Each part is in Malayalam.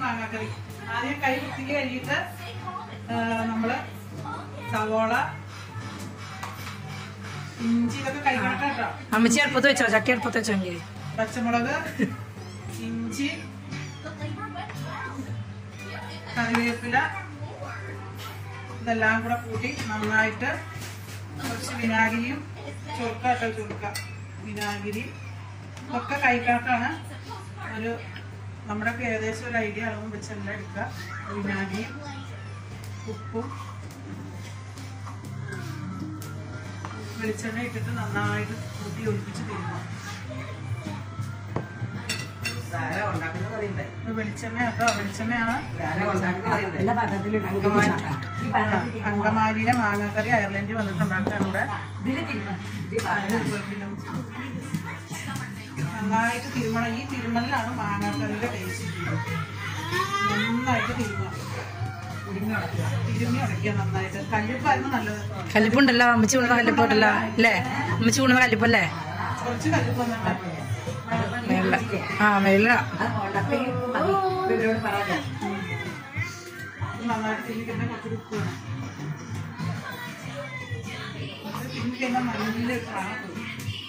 മാങ്ങാക്കറി ആദ്യം കൈ വൃത്തിക്ക് കഴുകിയിട്ട് ആ, നമ്മള് സവോള ഇഞ്ചി ഇതൊക്കെ കഴിക്കണം കേട്ടോ അമ്മച്ചി അടുപ്പത്ത് വെച്ചോ ചട്ടി അടുപ്പത്ത് വെച്ചോങ്കിൽ പച്ചമുളക് ഇഞ്ചി കറിവേപ്പില ഇതെല്ലാം കൂടെ കൂട്ടി നന്നായിട്ട് കുറച്ച് വിനാഗിരിയും ചുരുക്ക കേട്ടോ ചുരുക്ക വിനാഗിരി ഇതൊക്കെ കൈക്കാട്ടാണ് ഒരു നമ്മുടെ ഒക്കെ ഏകദേശം ഒരു ഐഡിയ അളവും വെച്ചെല്ലാം എടുക്കുക വിനാഗിരിയും ഉപ്പും വെളിച്ചെണ്ണ ഇട്ടിട്ട് നന്നായിട്ട് കൂട്ടി ഒഴിപ്പിച്ച് തിരുമാം ഇത് വെളിച്ചെണ്ണ കേട്ടോ വെളിച്ചെണ്ണയാണ് അങ്കമാലിയിലെ മാങ്ങാക്കറി അയർലൻഡിൽ വന്നിട്ടുണ്ടാക്കാൻ ഇവിടെ നന്നായിട്ട് തിരുമണം ഈ തിരുമലിലാണ് മാങ്ങാക്കറിയുടെ ടേസ്റ്റ് നന്നായിട്ട് തിരുമണം തിരുമ്മി ഉടയ്ക്കുക നന്നായിട്ട് കല്ലിപ്പായിരുന്നു നല്ലത് കല്ലിപ്പുണ്ടല്ലോ അമ്മച്ചി കൊണ്ടുവന്ന കല്ലിപ്പുണ്ടല്ലോ അല്ലേ അമ്മച്ചി കൊണ്ടുവന്ന കല്ലിപ്പല്ലേ കുറച്ച് കല്ലിപ്പൊന്നും മേളില ആ മേളില നന്നായിട്ട് തിരുമ്മി പിന്നെ കുറച്ച് ഉപ്പ് വേണം തിരുമ്മി കഴിഞ്ഞാൽ നല്ല കാണാൻ തോന്നും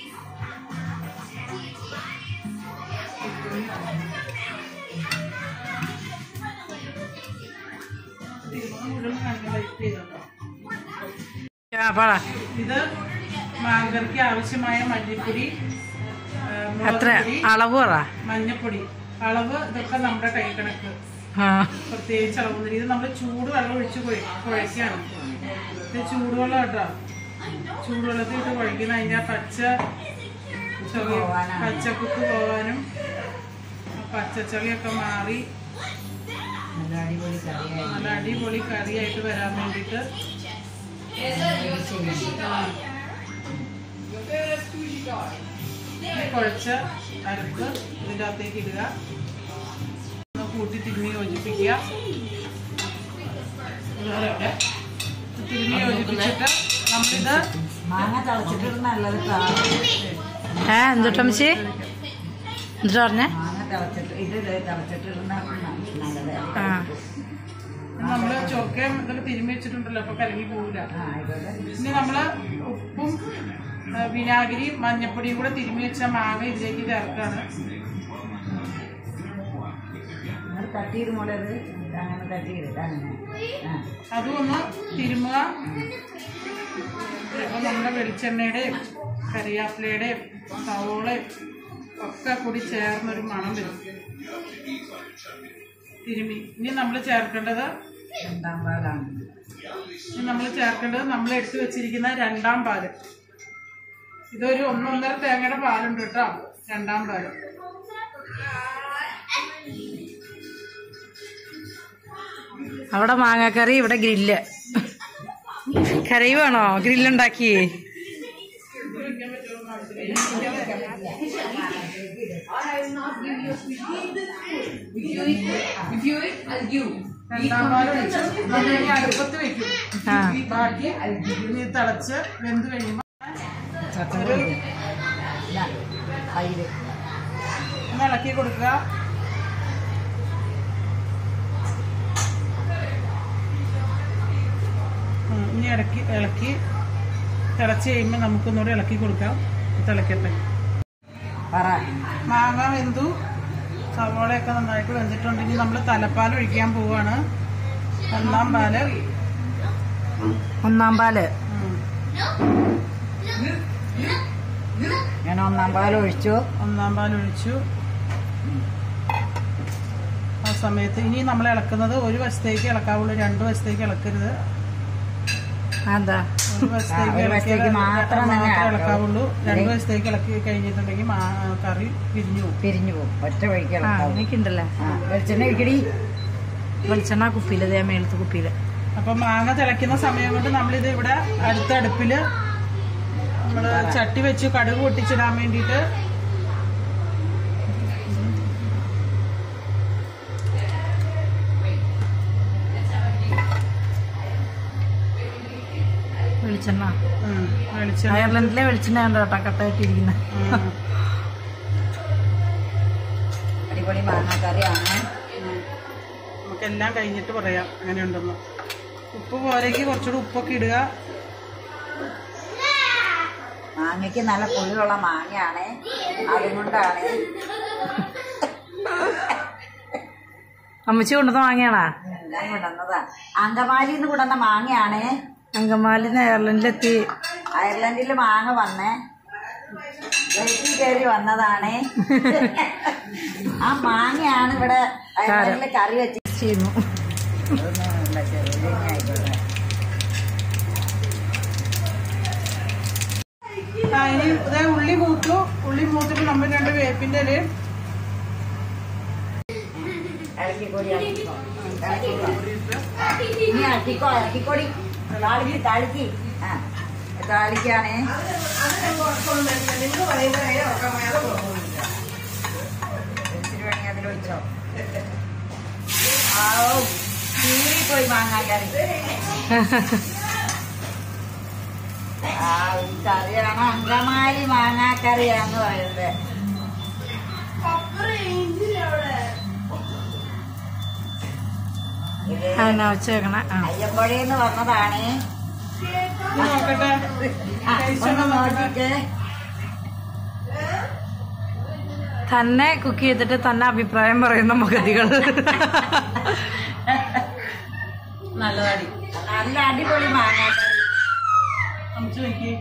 മുഴുവൻ കാണിക്കാൻ വെയിറ്റ് ചെയ്തോട്ടോ ആ പറ ഇത് മാങ്കറിക്ക് ആവശ്യമായ മല്ലിപ്പൊടി ആ, എത്ര മുളക് പൊടി അളവ് പറ മഞ്ഞപ്പൊടി അളവ് ഇതൊക്കെ നമ്മുടെ കൈ കണക്ക് ആ പ്രത്യേകിച്ച് അളവൊന്നും ഇത് നമ്മൾ ചൂട് വെള്ളം ഒഴിച്ച് കുഴ- കുഴയ്ക്കാണ് ഇത് ചൂടുവെള്ളം കേട്ടോ ചൂടുവെള്ളത്തിൽ ഇട്ട് കുഴക്കുന്ന അതിൻ്റെ ആ പച്ച ചൊവ പച്ചക്കുത്ത് പോകാനും ആ പച്ചച്ചളിയൊക്കെ മാറി നല്ല അടിപൊളി കറിയായിട്ട് വരാൻ വേണ്ടിയിട്ട് ആ. ഈ കുഴച്ച അരപ്പ് ഇതിൻ്റെ അകത്തേക്ക് ഇടുക ഒന്ന് കൂട്ടി തിരുമ്മി യോജിപ്പിക്കുക ഇതുപോലെയൊക്കെ തിരുമ്മി യോജിപ്പിച്ചിട്ട് നമ്മളിത് മാങ്ങ തിളച്ചിട്ട് നല്ലത് ഏ എന്തുട്ടാ അമ്മച്ചി എന്തുട്ടാ പറഞ്ഞേ മാങ്ങ തിളച്ചിട്ട് ഇത് തിളച്ചിട്ടിരുന്ന നല്ലത് ആ നമ്മള് ചൊക്കയും ഇതൊക്കെ തിരുമ്മി വെച്ചിട്ടുണ്ടല്ലോ അപ്പൊ കലങ്ങി പോവില്ല ആ ആയിക്കോട്ടെ ഇനി നമ്മള് ഉപ്പും ആ, വിനാഗിരിയും മഞ്ഞപ്പൊടിയും കൂടെ തിരുമ്മി വെച്ച മാങ്ങ ഇതിലേക്ക് ചേർക്കാണ് നിങ്ങൾ തട്ടിയിരുമുള്ളത് അങ്ങനെ തട്ടിയില്ല അങ്ങനെ ആ അതും ഒന്ന് തിരുമുക ഇപ്പൊ നമ്മുടെ വെളിച്ചെണ്ണയുടെയും കറിയാപ്പിലയുടെയും സവോളയും ഒക്കെ കൂടി ചേർന്നൊരു മണം വരും തിരുമി ഇനി നമ്മൾ ചേർക്കേണ്ടത് രണ്ടാം പാലാണ് ഇനി നമ്മൾ ചേർക്കേണ്ടത് നമ്മൾ എടുത്തു വെച്ചിരിക്കുന്ന രണ്ടാം പാല് ഇതൊരു ഒന്നൊന്നര തേങ്ങയുടെ പാലുണ്ട് കേട്ടോ രണ്ടാം പാല് അവിടെ മാങ്ങാക്കറി ഇവിടെ ഗ്രില്ല് കറി വേണോ ഗ്രില്ലുണ്ടാക്കി രണ്ടാം പാൽ ഒഴിച്ച് നമ്മൾ ഇനി അടുപ്പത്ത് വെക്കും ആ ബാക്കി ഇനി തിളച്ച് വെന്ത് കഴിയുമ്പോൾ ഒരു ഇല്ല തൈര് ഒന്ന് ഇളക്കി കൊടുക്കുക ഉം, ഇനി ഇളക്കി ഇളക്കി തിളച്ച് കഴിയുമ്പോൾ നമുക്കൊന്നുകൂടി ഇളക്കി കൊടുക്കാം തിളക്കട്ടെ പറ മാങ്ങ വെന്തു സവോളയൊക്കെ നന്നായിട്ട് വെന്തിട്ടുണ്ട് ഇനി നമ്മൾ തലപ്പാൽ ഒഴിക്കാൻ പോവാണ് ഒന്നാം പാല് ഒന്നാം പാല് ഉം. ഞാൻ ഒന്നാം പാൽ ഒഴിച്ചു ഒന്നാം പാൽ ഒഴിച്ചു ആ സമയത്ത് ഇനി നമ്മൾ ഇളക്കുന്നത് ഒരു വശത്തേക്ക് ഇളക്കാവുള്ളൂ രണ്ട് വശത്തേക്ക് ഇളക്കരുത് അതാ ഒരു വശത്തേക്ക് ആ, ഒരു വശത്തേക്ക് ഇളക്കിയാൽ മാത്രം തന്നെ മാത്രമേ ഇളക്കാവൂ. ഇളക്കാവുള്ളൂ രണ്ട് വശത്തേക്ക് ഇളക്കി കഴിഞ്ഞിട്ടുണ്ടെങ്കിൽ മാ- കറി പിരിഞ്ഞു പോകും പിരിഞ്ഞു പോകും ഒറ്റ വഴിക്ക് ആ ഇളക്കാവും അങ്ങനെയൊക്കെ ഉണ്ടല്ലേ ആ വെളിച്ചെണ്ണ ഒഴിക്കടി വെളിച്ചെണ്ണ കുപ്പിയില് ദേ മേളത്ത് കുപ്പിയില് അപ്പൊ മാങ്ങ തിളയ്ക്കുന്ന സമയം കൊണ്ട് നമ്മളിത് ഇവിടെ അടുത്ത അടുപ്പില് നമ്മള് ചട്ടി വെച്ച് കടുക് പൊട്ടിച്ചിടാൻ വേണ്ടിയിട്ട് വെളിച്ചെണ്ണ ഉം, വെളിച്ചെണ്ണ അയർലൻഡിലെ വെളിച്ചെണ്ണ ഉണ്ട് കേട്ടോ കട്ടായിട്ടിരിക്കുന്നത് ഉം. അടിപൊളി മാങ്ങ കറിയാണ് നമുക്ക് എല്ലാം കഴിഞ്ഞിട്ട് പറയാം എങ്ങനെയുണ്ടെന്ന് ഉപ്പ് പോരേക്ക് കുറച്ചുകൂടി ഉപ്പൊക്കെ ഇടുക മാങ്ങയ്ക്ക് നല്ല പുളിയുള്ള മാങ്ങയാണ് അതുകൊണ്ടാണ് അമ്മച്ചി കൊണ്ടുവന്ന വാങ്ങിയാണാ ഞാൻ കൊണ്ടുവന്നതാ അങ്കമാലിയിൽ നിന്ന് കൊണ്ടുവന്ന മാങ്ങയാണ് അങ്കമാലി അയർലൻഡിലെത്തി അയർലൻഡിൽ മാങ്ങ വന്നേ ഗൾഫിൽ കയറി വന്നതാണ് ആ മാങ്ങയാണ് ഇവിടെ അയർലൻഡിൽ കറി വെച്ച് ചെയ്യുന്നു അതൊന്നും ഇല്ല, ചെറുതിനെ ആയിക്കോട്ടെ. ആ ഇനി ഇതേ ഉള്ളി മൂത്തു ഉള്ളി മൂത്തിട്ട് നമ്മൾ രണ്ട് വേപ്പിന്റെ ഇലയും ഇളക്കിക്കോടി, ഇളക്കിക്കോ. ഇളക്കിക്കോ. ഇനി ഇളക്കിക്കോ ഇളക്കിക്കോടി താളിക്ക് താളിക്ക് ആ താളിക്കാണ് ഇച്ചിരി വേണമെങ്കിൽ അതിലൊഴിച്ചോ ആ പോയി മാങ്ങാൻ കറി ആ ഈ കറിയാണ് അങ്കമാലി മാങ്ങാക്കറിയാന്ന് പറയുന്നത് ഇത് അതിനാ വെച്ചേക്കണ ആ അയ്യമ്പുഴന്ന് വന്നതാണ് ഇത് നോക്കട്ടെ ആ, ഒന്ന് നോക്കിട്ട് തന്നെ കുക്ക് ചെയ്തിട്ട് തന്നെ അഭിപ്രായം പറയുന്ന മഗതികൾ നല്ലതാടി നല്ല അടിപൊളി മാങ്ങാക്കറി നമുക്ക് നോക്കി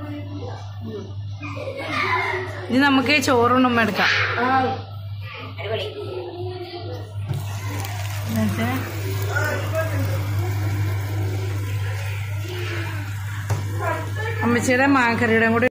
ഇനി നമുക്ക് ചോറുണ്ണും എടുക്കാം ആ, അടിപൊളി എന്നിട്ട് അമ്മച്ചിയുടെ മാങ്ങക്കറിയുടെയും കൂടി